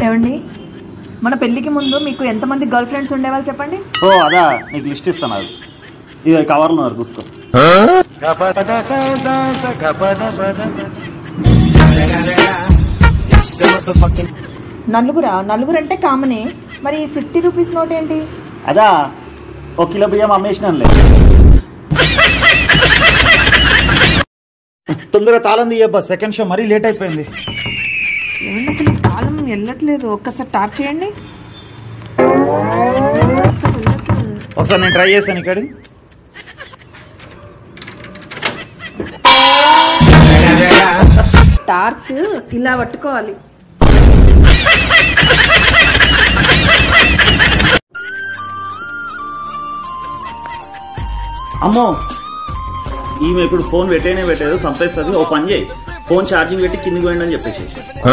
ఏమండి మన పెళ్ళికి ముందు మీకు ఎంతమంది గర్ల్ ఫ్రెండ్స్ ఉండేవాళ్ళు చెప్పండి ఓ అదా నీకు లిస్ట్ ఇస్తాను అది ఇది కవర్లో ఉన్నారు చూసుకో నలుగురా నలుగురు అంటే కామనే మరి ఫిఫ్టీ రూపీస్ నోట్ ఏంటి అదా ఒక కిలో బియ్యం అమ్మేసినానులే తొందరగా తాళం తీయబ్బా సెకండ్ షో మరీ లేట్ అయిపోయింది ఏమండి అసలు ఈ తాళం వెళ్ళట్లేదు ఒక్కసారి టార్చ్ చేయండి అస్సలు వెళ్ళట్లేదు. ఒకసారి నేను ట్రై చేస్తాను ఇక్కడ టార్చ్ ఇలా పట్టుకోవాలి అమ్మో ఈమె ఇప్పుడు ఫోన్ పెట్టేనే పెట్టేది చంపేస్తుంది ఓ పని చేయి ఫోన్ ఛార్జింగ్ పెట్టి కిందికి పోయిండి అని చెప్పేసి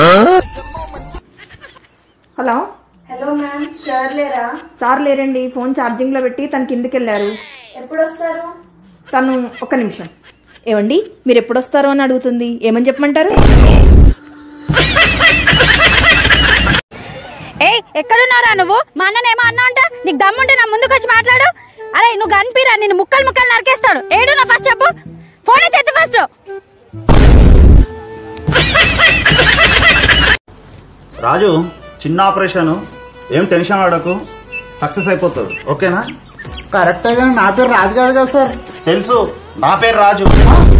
హలో హలో మ్యామ్ సార్ లేరా సార్ లేరండి ఫోన్ ఛార్జింగ్ లో పెట్టి తన కిందికి వెళ్ళారు ఎప్పుడు వస్తారు తను ఒక్క నిమిషం ఏమండి మీరు ఎప్పుడు వస్తారో అని అడుగుతుంది ఏమని చెప్పమంటారు ఏ ఎక్కడున్నారా నువ్వు మా అన్ననేమో అన్నా అంట నీకు దమ్ముంటే నా ముందుకు వచ్చి మాట్లాడు అరే నువ్వు కనిపిరా నిన్ను ముక్కలు ముక్కలు నరికేస్తాడు ఏడు నా ఫస్ట్ చెప్పు ఫోన్ అయితే ఎత్తు ఫస్ట్ రాజు చిన్న ఆపరేషన్ ఏం టెన్షన్ ఆడకు సక్సెస్ అయిపోతుంది ఓకేనా కరెక్టే కానీ నా పేరు రాజు కాదు కదా సార్ తెలుసు నా పేరు రాజు